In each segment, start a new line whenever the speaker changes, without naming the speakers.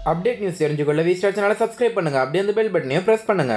update news தெரிஞ்சுக்கொள்ள V Star சேனலை subscribe பண்ணுங்க அப்படியே அந்த பெல் பட்டனையும் ப்ரெஸ் பண்ணுங்க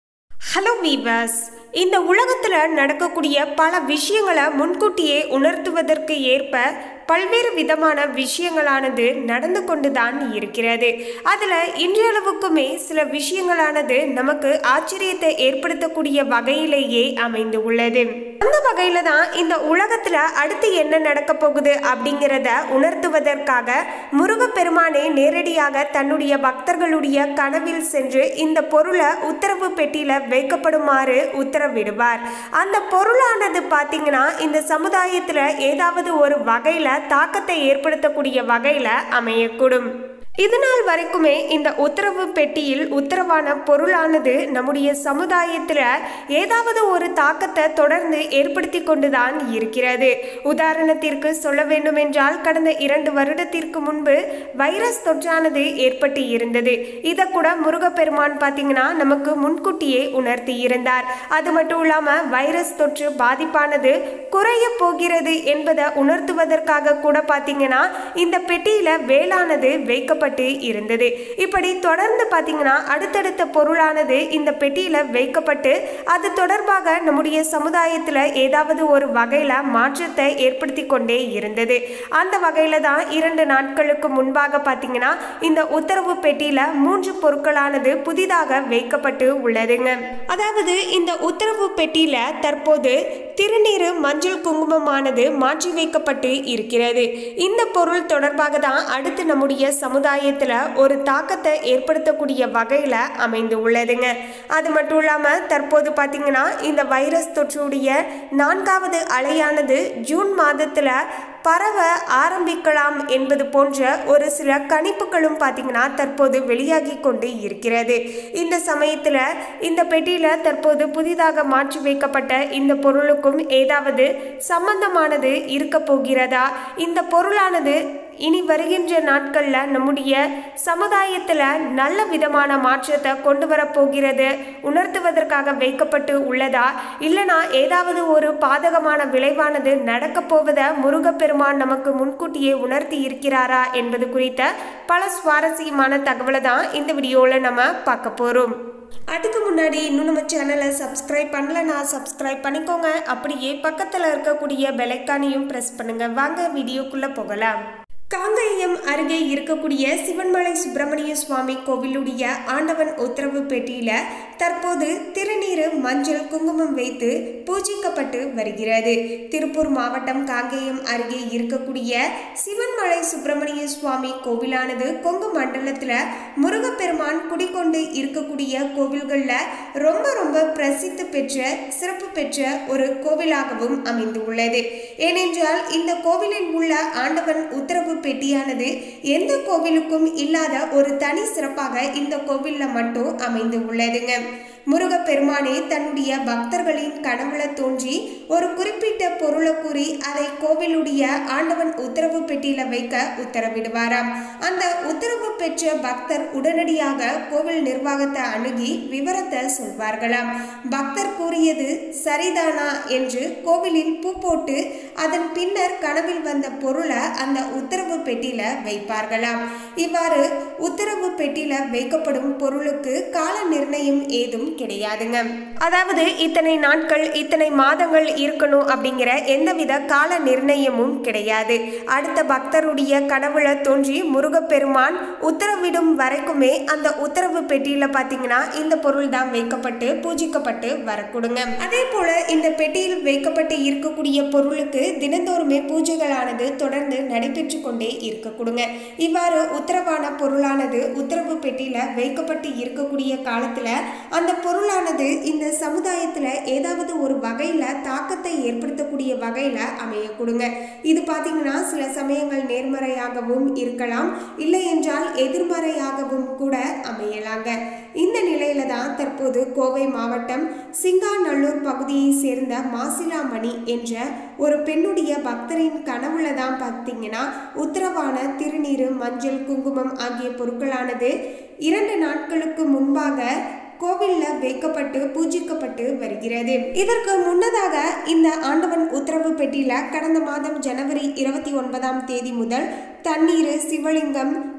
ஹலோ வீவர்ஸ் இந்த உலகத்தில் நடக்கக்கூடிய பல விஷயங்களை முன்கூட்டியே உணர்த்துவதற்கு ஏற்ப பல்வேறு விதமான விஷயங்களானது நடந்து கொண்டுதான் இருக்கிறது அதில் இன்றளவுக்குமே சில விஷயங்களானது நமக்கு ஆச்சரியத்தை ஏற்படுத்தக்கூடிய வகையிலேயே அமைந்து உள்ளது அந்த வகையில் தான் இந்த உலகத்தில் அடுத்து என்ன நடக்க போகுது அப்படிங்கிறத உணர்த்துவதற்காக முருகப்பெருமானே நேரடியாக தன்னுடைய பக்தர்களுடைய கனவில் சென்று இந்த பொருளை உத்தரவு பெட்டியில் வைக்கப்படுமாறு உத்தரவிடுவார் அந்த பொருளானது பார்த்தீங்கன்னா இந்த சமுதாயத்தில் ஏதாவது ஒரு வகையில் தாக்கத்தை ஏற்படுத்தக்கூடிய வகையில் அமையக்கூடும் இதுநாள் வரைக்குமே இந்த உத்தரவு பெட்டியில் உத்தரவான பொருளானது நம்முடைய சமுதாயத்தில் ஏதாவது ஒரு தாக்கத்தை தொடர்ந்து ஏற்படுத்தி கொண்டுதான் இருக்கிறது உதாரணத்திற்கு சொல்ல வேண்டுமென்றால் கடந்த இரண்டு வருடத்திற்கு முன்பு வைரஸ் தொற்றானது ஏற்பட்டு இருந்தது இதை கூட முருகப்பெருமான் பார்த்தீங்கன்னா நமக்கு முன்கூட்டியே உணர்த்தி இருந்தார் அது மட்டும் இல்லாமல் வைரஸ் தொற்று பாதிப்பானது குறைய போகிறது என்பதை உணர்த்துவதற்காக கூட பார்த்தீங்கன்னா இந்த பெட்டியில் வேளானது வைக்கப்பட்டு இருந்தது இப்படி தொடர்ந்து பார்த்தீங்கன்னா அடுத்தடுத்த பொருளானது இந்த பெட்டியில் வைக்கப்பட்டு அது தொடர்பாக நம்முடைய சமுதாயத்தில் ஏதாவது ஒரு வகையில் மாற்றத்தை ஏற்படுத்தி கொண்டே இருந்தது அந்த வகையில் தான் இரண்டு நாட்களுக்கு முன்பாக பார்த்தீங்கன்னா இந்த உத்தரவு பெட்டியில் மூன்று பொருட்களானது புதிதாக வைக்கப்பட்டு உள்ளதுங்க அதாவது இந்த உத்தரவு பெட்டியில் தற்போது திருநீரு மஞ்சள் குங்குமமானது மாற்றி வைக்கப்பட்டு இருக்கிறது இந்த பொருள் தொடர்பாக தான் அடுத்து நம்முடைய சமுதாயத்தில் ஒரு தாக்கத்தை ஏற்படுத்தக்கூடிய வகையில் அமைந்து உள்ளதுங்க அது மட்டும் இல்லாமல் தற்போது பார்த்தீங்கன்னா இந்த வைரஸ் தொற்றுடைய நான்காவது அலையானது ஜூன் மாதத்தில் பரவ ஆரம்பிக்கலாம் என்பது போன்ற ஒரு சில கணிப்புகளும் பார்த்தீங்கன்னா தற்போது வெளியாகி கொண்டு இருக்கிறது இந்த சமயத்தில் இந்த பெட்டியில் தற்போது புதிதாக மாற்றி வைக்கப்பட்ட இந்த பொருளுக்கும் ஏதாவது சம்பந்தமானது இருக்க போகிறதா இந்த பொருளானது இனி வருகின்ற நாட்களில் நம்முடைய சமுதாயத்தில் நல்ல விதமான மாற்றத்தை கொண்டு வரப்போகிறது உணர்த்துவதற்காக வைக்கப்பட்டு உள்ளதா இல்லைனா ஏதாவது ஒரு பாதகமான விளைவானது நடக்கப் போவதை முருகப்பெருமான் நமக்கு முன்கூட்டியே உணர்த்தி இருக்கிறாரா என்பது குறித்த பல சுவாரஸ்யமான தகவலை தான் இந்த வீடியோவில் நம்ம பார்க்க போகிறோம் அதுக்கு முன்னாடி இன்னும் நம்ம சேனலை சப்ஸ்கிரைப் பண்ணலனா சப்ஸ்கிரைப் பண்ணிக்கோங்க அப்படியே பக்கத்தில் இருக்கக்கூடிய பெலைக்கானையும் ப்ரெஸ் பண்ணுங்க வாங்க வீடியோக்குள்ளே போகலாம் காங்கேயம் அருகே இருக்கக்கூடிய சிவன்மலை சுப்பிரமணிய சுவாமி கோவிலுடைய ஆண்டவன் உத்தரவு பெட்டியில தற்போது திருநீரு மஞ்சள் குங்குமம் வைத்து பூஜிக்கப்பட்டு வருகிறது திருப்பூர் மாவட்டம் காங்கேயம் அருகே இருக்கக்கூடிய சிவன்மலை சுப்பிரமணிய சுவாமி கோவிலானது கொங்கு மண்டலத்துல முருகப்பெருமான் குடிக்கொண்டு இருக்கக்கூடிய கோவில்கள்ல ரொம்ப ரொம்ப பிரசித்தி பெற்ற சிறப்பு பெற்ற ஒரு கோவிலாகவும் அமைந்து உள்ளது ஏனென்றால் இந்த கோவிலில் உள்ள ஆண்டவன் உத்தரவு பெட்டியானது எந்த கோவிலுக்கும் இல்லாத ஒரு தனி சிறப்பாக இந்த கோவிலில் மட்டும் அமைந்து உள்ளதுங்க முருகப்பெருமானே தன்னுடைய பக்தர்களின் கனவுல தோன்றி ஒரு குறிப்பிட்ட பொருளை கூறி அதை கோவிலுடைய ஆண்டவன் உத்தரவு பெட்டியில வைக்க உத்தரவிடுவாராம் அந்த உத்தரவு பெற்ற பக்தர் உடனடியாக கோவில் நிர்வாகத்தை அணுகி விவரத்தை சொல்வார்களாம் பக்தர் கூறியது சரிதானா என்று கோவிலில் பூ போட்டு அதன் பின்னர் கனவில் வந்த பொருளை அந்த உத்தரவு பெட்டியில வைப்பார்களாம் இவ்வாறு உத்தரவு பெட்டியில வைக்கப்படும் பொருளுக்கு கால நிர்ணயம் ஏதும் கிடையாதுங்க அதாவது இத்தனை நாட்கள் இத்தனை மாதங்கள் இருக்கணும் அப்படிங்கிற எந்தவித கால நிர்ணயமும் கிடையாது அடுத்த பக்தருடைய கனவுல தோன்றி முருகப்பெருமான் உத்தரவிடும் வரைக்குமே அந்த உத்தரவு பெட்டியில பாத்தீங்கன்னா இந்த பொருள் தான் வைக்கப்பட்டு பூஜிக்கப்பட்டு வரக்கூடுங்க அதே போல இந்த பெட்டியில் வைக்கப்பட்டு இருக்கக்கூடிய பொருளுக்கு தினந்தோறுமே பூஜைகளானது தொடர்ந்து நடைபெற்று கொண்டே இருக்கக்கூடுங்க இவ்வாறு உத்தரவான பொருளானது உத்தரவு பெட்டியில வைக்கப்பட்டு இருக்கக்கூடிய காலத்துல அந்த பொருளானது இந்த சமுதாயத்தில் ஏதாவது ஒரு வகையில் தாக்கத்தை ஏற்படுத்தக்கூடிய வகையில் அமையக்கூடுங்க இது பார்த்தீங்கன்னா சில சமயங்கள் நேர்மறையாகவும் இருக்கலாம் இல்லை என்றால் எதிர்மறையாகவும் கூட அமையலாங்க இந்த நிலையில தான் தற்போது கோவை மாவட்டம் சிங்காநல்லூர் பகுதியை சேர்ந்த மாசிலாமணி என்ற ஒரு பெண்ணுடைய பக்தரின் கனவுல தான் பார்த்தீங்கன்னா உத்தரவான திருநீரு மஞ்சள் குங்குமம் ஆகிய பொருட்களானது இரண்டு நாட்களுக்கு முன்பாக கோவிலில் வைக்கப்பட்டு பூஜிக்கப்பட்டு வருகிறது இதற்கு முன்னதாக இந்த ஆண்டவன் உத்தரவு பெட்டியில கடந்த மாதம் ஜனவரி இருபத்தி ஒன்பதாம் தேதி முதல் தண்ணீர் சிவலிங்கம்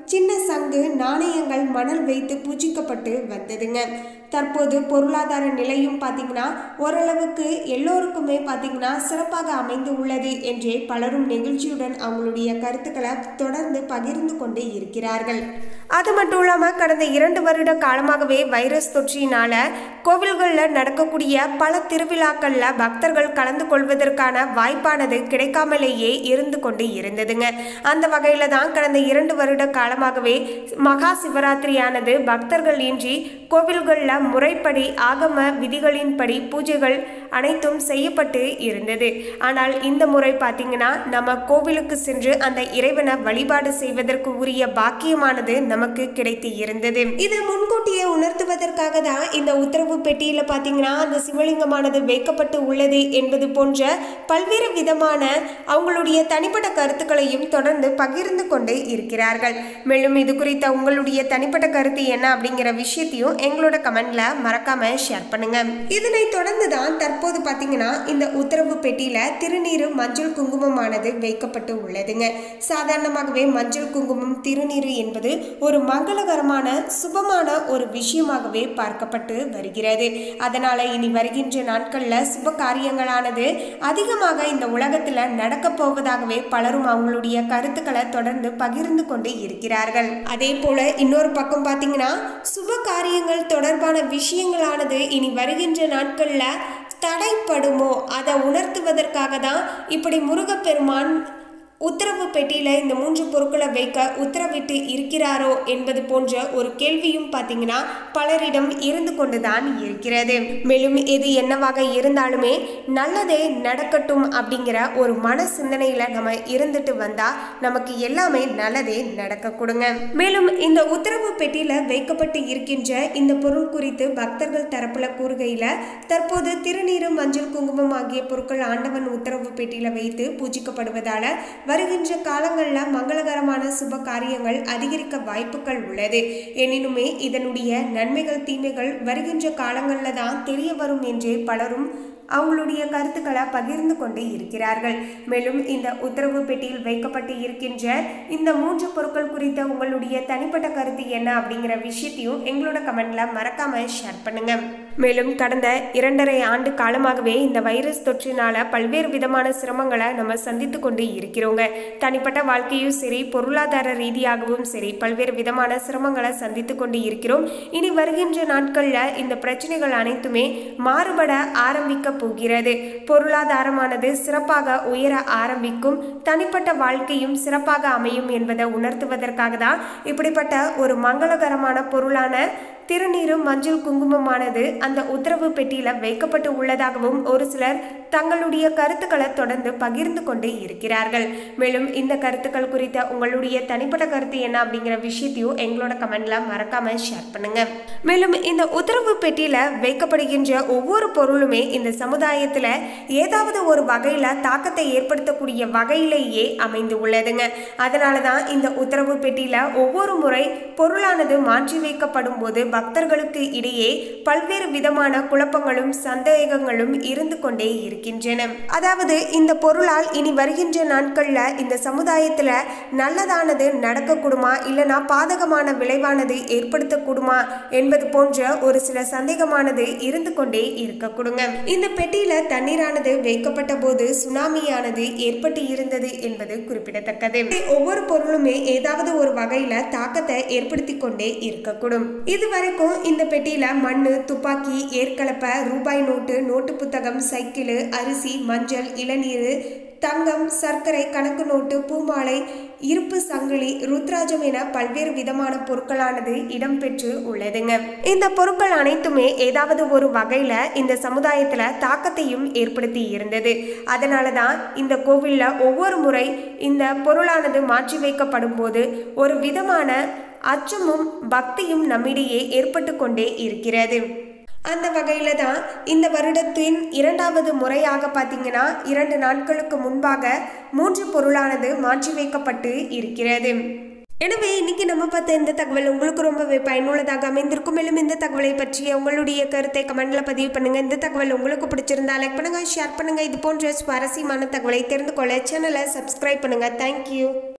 சின்ன சங்கு நாணயங்கள் மணல் வைத்து பூஜிக்கப்பட்டு வந்ததுங்க தற்போது பொருளாதார நிலையும் பார்த்தீங்கன்னா ஓரளவுக்கு எல்லோருக்குமே பார்த்தீங்கன்னா சிறப்பாக அமைந்து உள்ளது என்றே பலரும் நெகிழ்ச்சியுடன் அவங்களுடைய கருத்துக்களை தொடர்ந்து பகிர்ந்து கொண்டு இருக்கிறார்கள் அது மட்டும் இல்லாமல் கடந்த இரண்டு வருட காலமாகவே வைரஸ் தொற்றினால கோவில்களில் நடக்கக்கூடிய பல திருவிழாக்களில் பக்தர்கள் கலந்து கொள்வதற்கான வாய்ப்பானது கிடைக்காமலேயே இருந்து கொண்டு இருந்ததுங்க அந்த வகையில் தான் கடந்த இரண்டு வருட காலமாகவே மகா சிவராத்திரியானது பக்தர்கள் இன்றி கோவில்களில் முறைப்படி ஆகம விதிகளின்படி பூஜைகள் அனைத்தும் செய்யப்பட்டு இருந்தது ஆனால் இந்த முறை பார்த்தீங்கன்னா நம்ம கோவிலுக்கு சென்று அந்த இறைவனை வழிபாடு செய்வதற்கு உரிய பாக்கியமானது நமக்கு கிடைத்து இருந்தது இது முன்கூட்டியே உணர்த்துவதற்காக தான் இந்த உத்தரவு பெட்டியில பார்த்தீங்கன்னா அந்த சிவலிங்கமானது வைக்கப்பட்டு உள்ளது என்பது போன்ற பல்வேறு விதமான அவங்களுடைய தனிப்பட்ட கருத்துக்களையும் தொடர்ந்து பகிர்ந்து கொண்டு இருக்கிறார்கள் மேலும் இது குறித்த உங்களுடைய தனிப்பட்ட கருத்து என்ன அப்படிங்கிற விஷயத்தையும் எங்களோட கமெண்ட்ல மறக்காம ஷேர் பண்ணுங்க இதனை தொடர்ந்து தான் தற்போது பார்த்தீங்கன்னா இந்த உத்தரவு பெட்டியில திருநீரு மஞ்சள் குங்குமமானது வைக்கப்பட்டு உள்ளதுங்க சாதாரணமாகவே மஞ்சள் குங்குமம் திருநீரு என்பது ஒரு மங்களகரமான சுபமான ஒரு விஷயமாகவே பார்க்கப்பட்டு வருகிறது அதனால இனி வருகின்ற நாட்கள்ல சுப காரியங்களானது அதிகமாக இந்த உலகத்துல நடக்க போவதாகவே பலரும் அவங்களுடைய கருத்துக்களை தொடர்ந்து பகிர்ந்து கொண்டு இருக்கிறார்கள் அதே போல இன்னொரு பக்கம் பார்த்தீங்கன்னா சுப காரியங்கள் தொடர்பான விஷயங்களானது இனி வருகின்ற நாட்கள்ல தடைப்படுமோ அதை உணர்த்துவதற்காக தான் இப்படி முருகப்பெருமான் உத்தரவு பெட்டியில இந்த மூன்று பொருட்களை வைக்க உத்தரவிட்டு இருக்கிறாரோ என்பது போன்ற ஒரு கேள்வியும் பார்த்தீங்கன்னா பலரிடம் இருந்து கொண்டுதான் இருக்கிறது மேலும் எது என்னவாக இருந்தாலுமே நல்லதே நடக்கட்டும் அப்படிங்கிற ஒரு மன சிந்தனையில நம்ம இருந்துட்டு வந்தா நமக்கு எல்லாமே நல்லதே நடக்க கொடுங்க மேலும் இந்த உத்தரவு பெட்டியில வைக்கப்பட்டு இருக்கின்ற இந்த பொருள் குறித்து பக்தர்கள் தரப்புல கூறுகையில தற்போது திருநீரு மஞ்சள் குங்குமம் ஆகிய பொருட்கள் ஆண்டவன் உத்தரவு பெட்டியில வைத்து பூஜிக்கப்படுவதால வருகின்ற காலங்களில் மங்களகரமான சுப காரியங்கள் அதிகரிக்க வாய்ப்புகள் உள்ளது எனினுமே இதனுடைய நன்மைகள் தீமைகள் வருகின்ற காலங்களில் தான் தெரிய வரும் என்று பலரும் அவங்களுடைய கருத்துக்களை பகிர்ந்து கொண்டு இருக்கிறார்கள் மேலும் இந்த உத்தரவு பெட்டியில் வைக்கப்பட்டு இருக்கின்ற இந்த மூன்று பொருட்கள் குறித்த உங்களுடைய தனிப்பட்ட கருத்து என்ன அப்படிங்கிற விஷயத்தையும் எங்களோட கமெண்ட்ல மறக்காம ஷேர் பண்ணுங்க மேலும் கடந்த இரண்டரை ஆண்டு காலமாகவே இந்த வைரஸ் தொற்றினால பல்வேறு விதமான சிரமங்களை நம்ம சந்தித்து கொண்டு இருக்கிறோங்க தனிப்பட்ட வாழ்க்கையும் சரி பொருளாதார ரீதியாகவும் சரி பல்வேறு விதமான சிரமங்களை சந்தித்து கொண்டு இருக்கிறோம் இனி வருகின்ற நாட்கள்ல இந்த பிரச்சனைகள் அனைத்துமே மாறுபட ஆரம்பிக்க போகிறது பொருளாதாரமானது சிறப்பாக உயர ஆரம்பிக்கும் தனிப்பட்ட வாழ்க்கையும் சிறப்பாக அமையும் என்பதை உணர்த்துவதற்காக தான் இப்படிப்பட்ட ஒரு மங்களகரமான பொருளான திருநீரு மஞ்சள் குங்குமமானது அந்த உத்தரவு பெட்டியில வைக்கப்பட்டு உள்ளதாகவும் ஒரு சிலர் தங்களுடைய கருத்துக்களை தொடர்ந்து பகிர்ந்து கொண்டு இருக்கிறார்கள் மேலும் இந்த கருத்துக்கள் குறித்த உங்களுடைய தனிப்பட்ட கருத்து என்ன அப்படிங்கிற விஷயத்தையும் எங்களோட கமெண்ட்ல மறக்காம ஷேர் பண்ணுங்க மேலும் இந்த உத்தரவு பெட்டியில வைக்கப்படுகின்ற ஒவ்வொரு பொருளுமே இந்த சமுதாயத்துல ஏதாவது ஒரு வகையில தாக்கத்தை ஏற்படுத்தக்கூடிய வகையிலேயே அமைந்து உள்ளதுங்க அதனால தான் இந்த உத்தரவு பெட்டியில ஒவ்வொரு முறை பொருளானது மாற்றி வைக்கப்படும் போது பக்தர்களுக்கு இடையே பல்வேறு விதமான குழப்பங்களும் சந்தேகங்களும் இருந்து கொண்டே இருக்கின்றன அதாவது இந்த பொருளால் இனி வருகின்ற நாட்கள்ல இந்த சமுதாயத்துல நல்லதானது நடக்கக்கூடுமா இல்லனா பாதகமான விளைவானது ஏற்படுத்தக்கூடுமா என்பது போன்ற ஒரு சில சந்தேகமானது இருந்து கொண்டே இருக்கக்கூடுங்க இந்த பெட்டியில தண்ணீரானது வைக்கப்பட்ட போது சுனாமியானது ஏற்பட்டு இருந்தது என்பது குறிப்பிடத்தக்கது ஒவ்வொரு பொருளுமே ஏதாவது ஒரு வகையில தாக்கத்தை ஏற்படுத்தி கொண்டே இருக்கக்கூடும் இதுவரைக்கும் இந்த பெட்டியில மண்ணு துப்பாக்கி ஏற்கலப்ப ரூபாய் நோட்டு நோட்டு புத்தகம் சைக்கிள் அரிசி மஞ்சள் இளநீர் தங்கம் சர்க்கரை கணக்கு நோட்டு பூமாலை இருப்பு சங்கிலி ருத்ராஜம் என பல்வேறு விதமான பொருட்களானது இடம்பெற்று உள்ளதுங்க இந்த பொருட்கள் அனைத்துமே ஏதாவது ஒரு வகையில இந்த சமுதாயத்துல தாக்கத்தையும் ஏற்படுத்தி இருந்தது அதனால தான் இந்த கோவில்ல ஒவ்வொரு முறை இந்த பொருளானது மாற்றி வைக்கப்படும் போது ஒரு விதமான அச்சமும் பக்தியும் நம்மிடையே ஏற்பட்டு கொண்டே இருக்கிறது அந்த வகையில தான் இந்த வருடத்தின் இரண்டாவது முறையாக பார்த்தீங்கன்னா இரண்டு நாட்களுக்கு முன்பாக மூன்று பொருளானது மாற்றி வைக்கப்பட்டு இருக்கிறது எனவே இன்னைக்கு நம்ம பார்த்த இந்த தகவல் உங்களுக்கு ரொம்பவே பயனுள்ளதாக அமைந்திருக்கும் மேலும் இந்த தகவலை பற்றிய உங்களுடைய கருத்தை கமெண்ட்ல பதிவு பண்ணுங்க இந்த தகவல் உங்களுக்கு பிடிச்சிருந்தா லைக் பண்ணுங்க ஷேர் பண்ணுங்க இது போன்ற சுவாரஸ்யமான தகவலை தெரிந்து கொள்ள சேனலை சப்ஸ்கிரைப் பண்ணுங்க தேங்க்யூ